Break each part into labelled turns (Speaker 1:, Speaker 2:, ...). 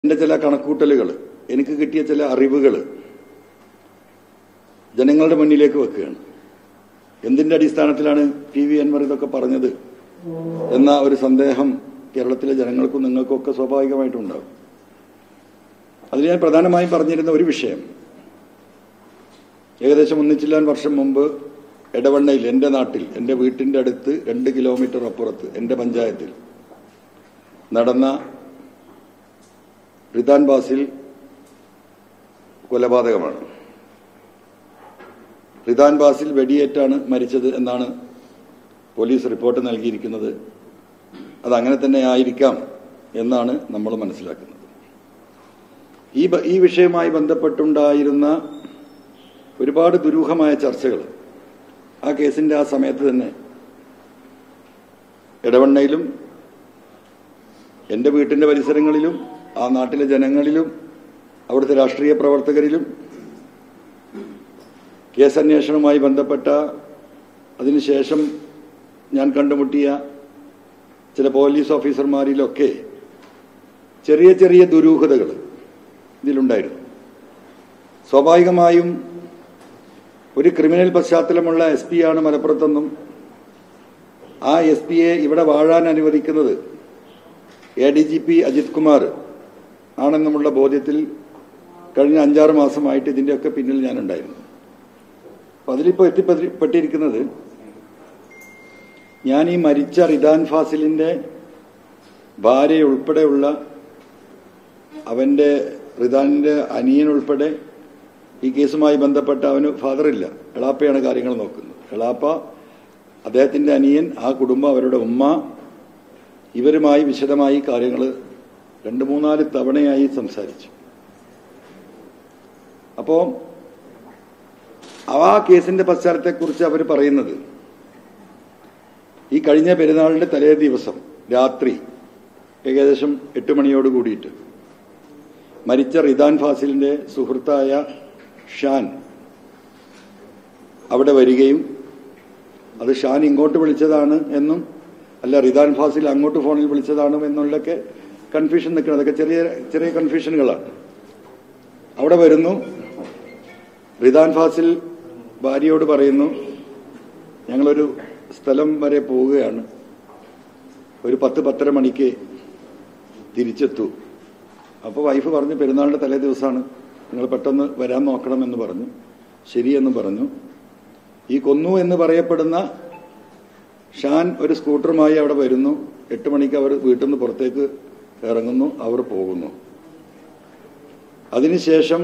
Speaker 1: എൻ്റെ ചില കണക്കൂട്ടലുകൾ എനിക്ക് കിട്ടിയ ചില അറിവുകൾ ജനങ്ങളുടെ മുന്നിലേക്ക് വെക്കുകയാണ് എന്തിന്റെ അടിസ്ഥാനത്തിലാണ് പി വി അൻവർ ഇതൊക്കെ പറഞ്ഞത് എന്ന ഒരു സന്ദേഹം കേരളത്തിലെ ജനങ്ങൾക്കും നിങ്ങൾക്കും ഒക്കെ സ്വാഭാവികമായിട്ടും ഉണ്ടാകും അതിൽ ഞാൻ പ്രധാനമായും പറഞ്ഞിരുന്ന ഒരു വിഷയം ഏകദേശം ഒന്നിച്ചില്ലാൻ വർഷം മുമ്പ് എടവണ്ണയിൽ എൻ്റെ നാട്ടിൽ എൻ്റെ വീട്ടിൻ്റെ അടുത്ത് രണ്ട് കിലോമീറ്റർ അപ്പുറത്ത് എൻ്റെ പഞ്ചായത്തിൽ നടന്ന റിദാൻ ബാസിൽ കൊലപാതകമാണ് റിദാൻ ബാസിൽ വെടിയേറ്റാണ് മരിച്ചത് എന്നാണ് പോലീസ് റിപ്പോർട്ട് നൽകിയിരിക്കുന്നത് അത് അങ്ങനെ തന്നെ ആയിരിക്കാം എന്നാണ് നമ്മൾ മനസ്സിലാക്കുന്നത് ഈ ബ- ഈ വിഷയവുമായി ബന്ധപ്പെട്ടുണ്ടായിരുന്ന ഒരുപാട് ദുരൂഹമായ ചർച്ചകൾ ആ കേസിന്റെ ആ സമയത്ത് തന്നെ ഇടവണ്ണയിലും എൻ്റെ വീട്ടിൻ്റെ പരിസരങ്ങളിലും ആ നാട്ടിലെ ജനങ്ങളിലും അവിടുത്തെ രാഷ്ട്രീയ പ്രവർത്തകരിലും കേസന്വേഷണവുമായി ബന്ധപ്പെട്ട അതിനുശേഷം ഞാൻ കണ്ടുമുട്ടിയ ചില പോലീസ് ഓഫീസർമാരിലൊക്കെ ചെറിയ ചെറിയ ദുരൂഹതകൾ ഇതിലുണ്ടായിരുന്നു സ്വാഭാവികമായും ഒരു ക്രിമിനൽ പശ്ചാത്തലമുള്ള എസ് പി ആണ് മലപ്പുറത്തെന്നും ആ എസ് പിയെ ഇവിടെ വാഴാൻ അനുവദിക്കുന്നത് A D G P Ajith Kumar ആണെന്നുമുള്ള ബോധ്യത്തിൽ കഴിഞ്ഞ അഞ്ചാറ് മാസമായിട്ട് ഇതിൻ്റെയൊക്കെ പിന്നിൽ ഞാനുണ്ടായിരുന്നു അപ്പോൾ അതിലിപ്പോൾ എത്തിപ്പെട്ടിരിക്കുന്നത് ഞാൻ ഈ മരിച്ച റിദാൻ ഫാസിലിൻ്റെ ഭാര്യ ഉൾപ്പെടെയുള്ള അവൻ്റെ റിദാനിൻ്റെ അനിയൻ ഉൾപ്പെടെ ഈ കേസുമായി ബന്ധപ്പെട്ട അവന് ഫാദറില്ല എളാപ്പയാണ് കാര്യങ്ങൾ നോക്കുന്നത് എളാപ്പ അദ്ദേഹത്തിൻ്റെ അനിയൻ ആ കുടുംബം അവരുടെ ഉമ്മ ഇവരുമായി വിശദമായി കാര്യങ്ങൾ രണ്ട് മൂന്നാല് തവണയായി സംസാരിച്ചു അപ്പോൾ ആ കേസിന്റെ പശ്ചാത്തലത്തെക്കുറിച്ച് അവർ പറയുന്നത് ഈ കഴിഞ്ഞ പെരുന്നാളിന്റെ തലേ ദിവസം രാത്രി ഏകദേശം എട്ട് മണിയോട് കൂടിയിട്ട് മരിച്ച റിദാൻ ഫാസിലിന്റെ സുഹൃത്തായ ഷാൻ അവിടെ വരികയും അത് ഷാൻ ഇങ്ങോട്ട് വിളിച്ചതാണ് എന്നും അല്ല റിദാൻ ഫാസിൽ അങ്ങോട്ട് ഫോണിൽ വിളിച്ചതാണ് എന്നുള്ളൊക്കെ കൺഫ്യൂഷൻ നിൽക്കണം അതൊക്കെ ചെറിയ ചെറിയ കൺഫ്യൂഷനുകളാണ് അവിടെ വരുന്നു റിദാൻ ഫാസിൽ ഭാര്യയോട് പറയുന്നു ഞങ്ങളൊരു സ്ഥലം വരെ പോവുകയാണ് ഒരു പത്ത് പത്തര മണിക്ക് തിരിച്ചെത്തൂ അപ്പോൾ വൈഫ് പറഞ്ഞു പെരുന്നാളിന്റെ തലേ ദിവസമാണ് നിങ്ങൾ പെട്ടെന്ന് വരാൻ നോക്കണമെന്ന് പറഞ്ഞു ശരിയെന്ന് പറഞ്ഞു ഈ കൊന്നു എന്ന് പറയപ്പെടുന്ന ഷാൻ ഒരു സ്കൂട്ടറുമായി അവിടെ വരുന്നു എട്ട് മണിക്ക് അവർ വീട്ടിൽ നിന്ന് പുറത്തേക്ക് ഇറങ്ങുന്നു അവർ പോകുന്നു അതിനുശേഷം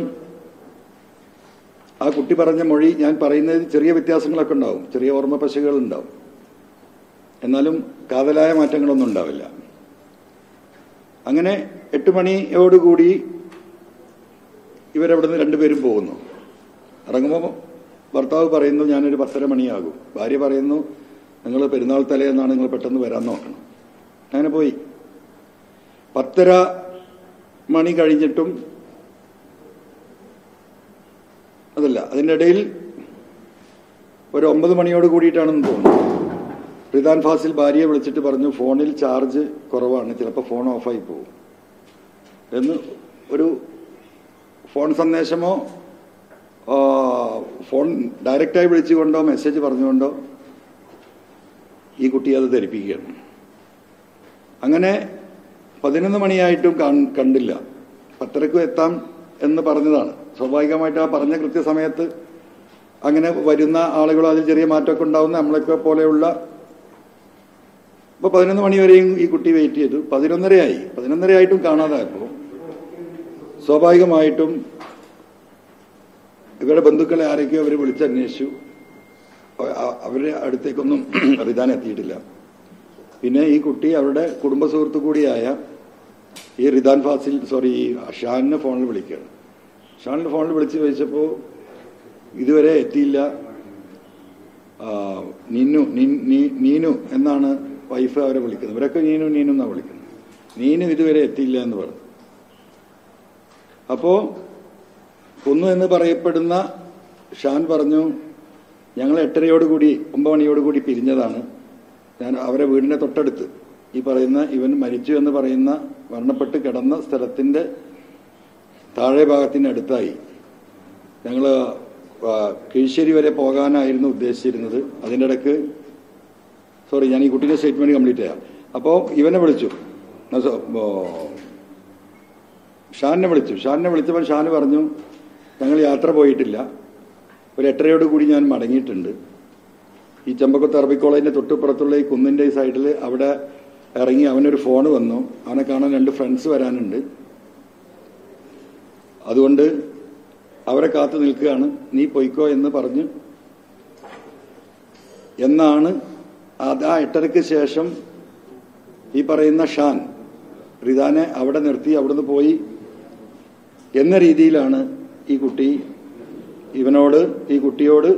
Speaker 1: ആ കുട്ടി പറഞ്ഞ മൊഴി ഞാൻ പറയുന്നതിൽ ചെറിയ വ്യത്യാസങ്ങളൊക്കെ ഉണ്ടാവും ചെറിയ ഓർമ്മ പശകൾ ഉണ്ടാവും എന്നാലും കാതലായ മാറ്റങ്ങളൊന്നും ഉണ്ടാവില്ല അങ്ങനെ എട്ട് മണിയോടുകൂടി ഇവരവിടുന്ന് രണ്ടുപേരും പോകുന്നു ഇറങ്ങുമ്പോൾ ഭർത്താവ് പറയുന്നു ഞാനൊരു പത്തര മണിയാകും ഭാര്യ പറയുന്നു നിങ്ങൾ പെരുന്നാൾ തലേന്നാണ് നിങ്ങൾ പെട്ടെന്ന് വരാൻ നോക്കണം അങ്ങനെ പോയി പത്തര മണി കഴിഞ്ഞിട്ടും അതല്ല അതിൻ്റെ ഇടയിൽ ഒരു ഒമ്പത് മണിയോട് കൂടിയിട്ടാണെന്ന് തോന്നുന്നു റിദാൻ ഫാസിൽ ഭാര്യയെ വിളിച്ചിട്ട് പറഞ്ഞു ഫോണിൽ ചാർജ് കുറവാണ് ചിലപ്പോൾ ഫോൺ ഓഫായി പോകും എന്ന് ഒരു ഫോൺ സന്ദേശമോ ആ, ഫോൺ ഡയറക്റ്റായി വിളിച്ചുകൊണ്ടോ മെസ്സേജ് പറഞ്ഞുകൊണ്ടോ ഈ കുട്ടി അത് ധരിപ്പിക്കുകയാണ് അങ്ങനെ പതിനൊന്ന് മണിയായിട്ടും കാൺ- കണ്ടില്ല പത്തരക്ക് എത്താം എന്ന് പറഞ്ഞതാണ് സ്വാഭാവികമായിട്ട് ആ പറഞ്ഞ കൃത്യസമയത്ത് അങ്ങനെ വരുന്ന ആളുകളോ അതിൽ ചെറിയ മാറ്റമൊക്കെ ഉണ്ടാവുന്ന നമ്മളൊക്കെ പോലെയുള്ള ഇപ്പൊ പതിനൊന്ന് മണി വരെയും ഈ കുട്ടി വെയിറ്റ് ചെയ്തു പതിനൊന്നരയായി പതിനൊന്നരയായിട്ടും കാണാതായപ്പോൾ സ്വാഭാവികമായിട്ടും ഇവരുടെ ബന്ധുക്കളെ ആരൊക്കെയോ അവർ വിളിച്ചന്വേഷിച്ചു അ- അ- അവരുടെ അടുത്തേക്കൊന്നും റിദാൻ എത്തിയിട്ടില്ല പിന്നെ ഈ കുട്ടി അവരുടെ കുടുംബ സുഹൃത്തു കൂടിയായ ഈ റിദാൻ ഫാസിൽ സോറി ഈ ഷാനിനെ ഫോണിൽ വിളിക്കുകയാണ് ഷാനിന് ഫോണിൽ വിളിച്ച് ചോദിച്ചപ്പോൾ ഇതുവരെ എത്തിയില്ല ആ, നിന്നു നി- നീ- നീനു എന്നാണ് വൈഫ് അവരെ വിളിക്കുന്നത് ഇവരൊക്കെ നീനു നീനു എന്നാണ് വിളിക്കുന്നത് നീനു ഇതുവരെ എത്തിയില്ല എന്ന് പറഞ്ഞു അപ്പോ കൊന്നു എന്ന് പറയപ്പെടുന്ന ഷാൻ പറഞ്ഞു ഞങ്ങൾ എട്ടരയോടുകൂടി ഒമ്പത് മണിയോടുകൂടി പിരിഞ്ഞതാണ് ഞാൻ അവരെ വീടിന്റെ തൊട്ടടുത്ത് ഈ പറയുന്ന ഇവൻ മരിച്ചു എന്ന് പറയുന്ന മരണപ്പെട്ട് കിടന്ന സ്ഥലത്തിന്റെ താഴെ ഭാഗത്തിന് അടുത്തായി ഞങ്ങൾ കീഴ്ശ്ശേരി വരെ പോകാനായിരുന്നു ഉദ്ദേശിച്ചിരുന്നത് അതിൻ്റെ ഇടയ്ക്ക് സോറി ഞാൻ ഈ കുട്ടീൻ്റെ സ്റ്റേറ്റ്മെന്റ് കംപ്ലീറ്റ് ചെയ്യാം അപ്പോൾ ഇവനെ വിളിച്ചു ന- സോ- ഓ, ഷാനിനെ വിളിച്ചു ഷാനിനെ വിളിച്ചപ്പോൾ ഷാന് പറഞ്ഞു ഞങ്ങൾ യാത്ര പോയിട്ടില്ല ഒരു എട്ടരയോട് കൂടി ഞാൻ മടങ്ങിയിട്ടുണ്ട് ഈ ചെമ്പക്കത്ത് അറബി കോളേജിന്റെ തൊട്ടുപുറത്തുള്ള ഈ കുന്നിന്റെ ഈ സൈഡിൽ അവിടെ ഇറങ്ങി അവനൊരു ഫോൺ വന്നു അവനെ കാണാൻ രണ്ട് ഫ്രണ്ട്സ് വരാനുണ്ട് അതുകൊണ്ട് അവരെ കാത്തു നിൽക്കുകയാണ് നീ പൊയ്ക്കോ എന്ന് പറഞ്ഞു എന്നാണ് അത് ആ എട്ടരയ്ക്ക് ശേഷം ഈ പറയുന്ന ഷാൻ റിദാനെ അവിടെ നിർത്തി അവിടുന്ന് പോയി എന്ന രീതിയിലാണ് ഈ കുട്ടി ഇവനോട് ഈ കുട്ടിയോട്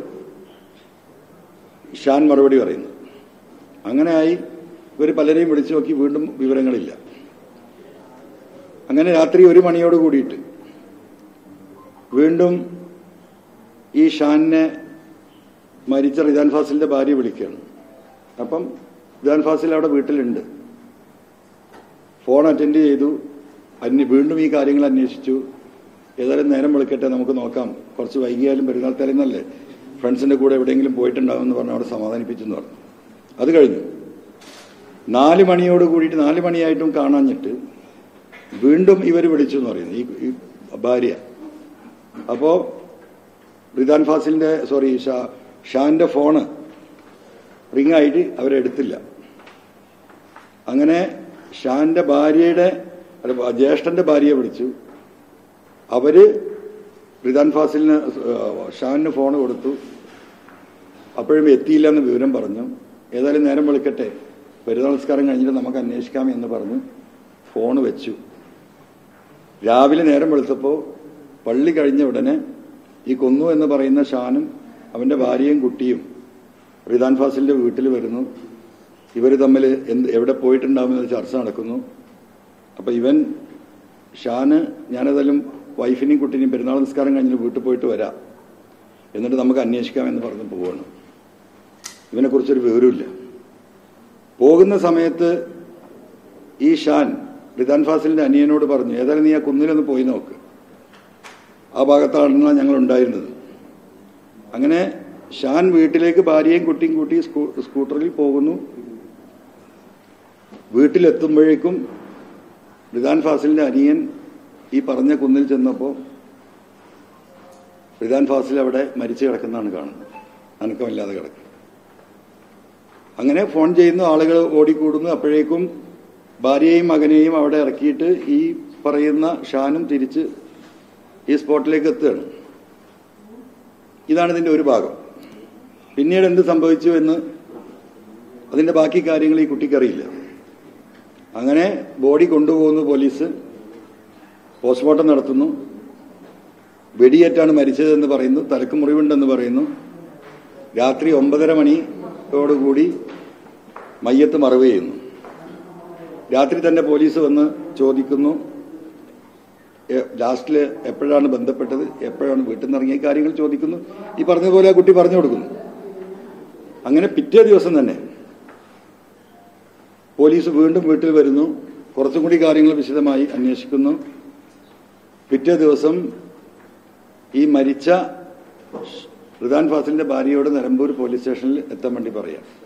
Speaker 1: ഷാൻ മറുപടി പറയുന്നത് അങ്ങനെയായി ഇവർ പലരെയും വിളിച്ചു നോക്കി വീണ്ടും വിവരങ്ങളില്ല അങ്ങനെ രാത്രി ഒരു മണിയോട് കൂടിയിട്ട് വീണ്ടും ഈ ഷാനിനെ മരിച്ച റിദാൻ ഫാസിലിന്റെ ഭാര്യ വിളിക്കുകയാണ് അപ്പം റിദാൻ ഫാസിൽ അവിടെ വീട്ടിലുണ്ട് ഫോൺ അറ്റൻഡ് ചെയ്തു അന്വ വീണ്ടും ഈ കാര്യങ്ങൾ അന്വേഷിച്ചു ഏതായാലും നേരം വിളിക്കട്ടെ നമുക്ക് നോക്കാം കുറച്ച് വൈകിയാലും പെരുന്നാൾ തലേന്നല്ലേ ഫ്രണ്ട്സിന്റെ കൂടെ എവിടെയെങ്കിലും പോയിട്ടുണ്ടാവും എന്ന് പറഞ്ഞ് അവിടെ സമാധാനിപ്പിച്ചെന്ന് പറഞ്ഞു അത് കഴിഞ്ഞു നാല് മണിയോട് കൂടിയിട്ട് നാല് മണിയായിട്ടും കാണാഞ്ഞിട്ട് വീണ്ടും ഇവർ വിളിച്ചു എന്ന് പറയുന്നു ഈ ഈ ഭാര്യ അപ്പോ റിദാൻ ഫാസിലിന്റെ സോറി ഷാ ഷാന്റെ ഫോണ് റിംഗ് ആയിട്ട് അവരെടുത്തില്ല അങ്ങനെ ഷാന്റെ ഭാര്യയുടെ അല്ല, ജ്യേഷ്ഠന്റെ ഭാര്യയെ വിളിച്ചു അവര് റിദാൻ ഫാസിലിന് ഷാനിന് ഫോൺ കൊടുത്തു അപ്പോഴും എത്തിയില്ല എന്ന് വിവരം പറഞ്ഞു ഏതായാലും നേരം വിളിക്കട്ടെ പെരുന്നാൾ നമസ്കാരം കഴിഞ്ഞിട്ട് നമുക്ക് അന്വേഷിക്കാം എന്ന് പറഞ്ഞു ഫോൺ വെച്ചു രാവിലെ നേരം വെളുത്തപ്പോൾ പള്ളി കഴിഞ്ഞ ഉടനെ ഈ കൊന്നു എന്ന് പറയുന്ന ഷാനും അവന്റെ ഭാര്യയും കുട്ടിയും റിദാൻ ഫാസിലിന്റെ വീട്ടിൽ വരുന്നു ഇവർ തമ്മിൽ എന്ത് എവിടെ പോയിട്ടുണ്ടാവുമെന്ന് ചർച്ച നടക്കുന്നു അപ്പൊ ഇവൻ ഷാന് ഞാനേതായാലും വൈഫിനെയും കുട്ടീനെയും പെരുന്നാൾ നിസ്കാരം കഴിഞ്ഞിട്ട് വീട്ടിൽ പോയിട്ട് വരാം എന്നിട്ട് നമുക്ക് അന്വേഷിക്കാമെന്ന് പറഞ്ഞ് പോവാണ് ഇവനെക്കുറിച്ചൊരു വിവരമില്ല പോകുന്ന സമയത്ത് ഈ ഷാൻ റിദാൻ ഫാസിലിന്റെ അനിയനോട് പറഞ്ഞു ഏതായാലും നീ ആ കുന്നിലൊന്ന് പോയി നോക്ക് ആ ഭാഗത്താണ് ഞങ്ങൾ ഉണ്ടായിരുന്നത് അങ്ങനെ ഷാൻ വീട്ടിലേക്ക് ഭാര്യയും കുട്ടിയും കൂട്ടി സ്കൂ- സ്കൂട്ടറിൽ പോകുന്നു വീട്ടിലെത്തുമ്പോഴേക്കും റിദാൻ ഫാസിലിന്റെ അനിയൻ ഈ പറഞ്ഞ കുന്നിൽ ചെന്നപ്പോൾ റിദാൻ ഫാസിൽ അവിടെ മരിച്ചു കിടക്കുന്നതാണ് കാണുന്നത് അനക്കമില്ലാതെ കിടക്കും അങ്ങനെ ഫോൺ ചെയ്യുന്നു ആളുകൾ ഓടിക്കൂടുന്നു അപ്പോഴേക്കും ഭാര്യയെയും മകനെയും അവിടെ ഇറക്കിയിട്ട് ഈ പറയുന്ന ഷാനും തിരിച്ച് ഈ സ്പോട്ടിലേക്ക് എത്തുകയാണ് ഇതാണ് ഇതിന്റെ ഒരു ഭാഗം പിന്നീട് എന്ത് സംഭവിച്ചു എന്ന് അതിന്റെ ബാക്കി കാര്യങ്ങൾ ഈ കുട്ടിക്കറിയില്ല അങ്ങനെ ബോഡി കൊണ്ടുപോകുന്നു പോലീസ് പോസ്റ്റ്മോർട്ടം നടത്തുന്നു വെടിയേറ്റാണ് മരിച്ചതെന്ന് പറയുന്നു തലക്ക് മുറിവുണ്ടെന്ന് പറയുന്നു രാത്രി ഒമ്പതര മണിയോടുകൂടി മയ്യത്ത് മറവ് ചെയ്യുന്നു രാത്രി തന്നെ പോലീസ് വന്ന് ചോദിക്കുന്നു ലാസ്റ്റിൽ എപ്പോഴാണ് ബന്ധപ്പെട്ടത് എപ്പോഴാണ് വീട്ടിൽ നിന്ന് ഇറങ്ങിയ കാര്യങ്ങൾ ചോദിക്കുന്നു ഈ പറഞ്ഞതുപോലെ ആ കുട്ടി പറഞ്ഞു കൊടുക്കുന്നു അങ്ങനെ പിറ്റേ ദിവസം തന്നെ പോലീസ് വീണ്ടും വീട്ടിൽ വരുന്നു കുറച്ചും കൂടി കാര്യങ്ങൾ വിശദമായി അന്വേഷിക്കുന്നു പിറ്റേ ദിവസം ഈ മരിച്ച റിദാൻ ഫാസിലിന്റെ ഭാര്യയോട് നിലമ്പൂർ പോലീസ് സ്റ്റേഷനിൽ എത്താൻ വേണ്ടി പറയാം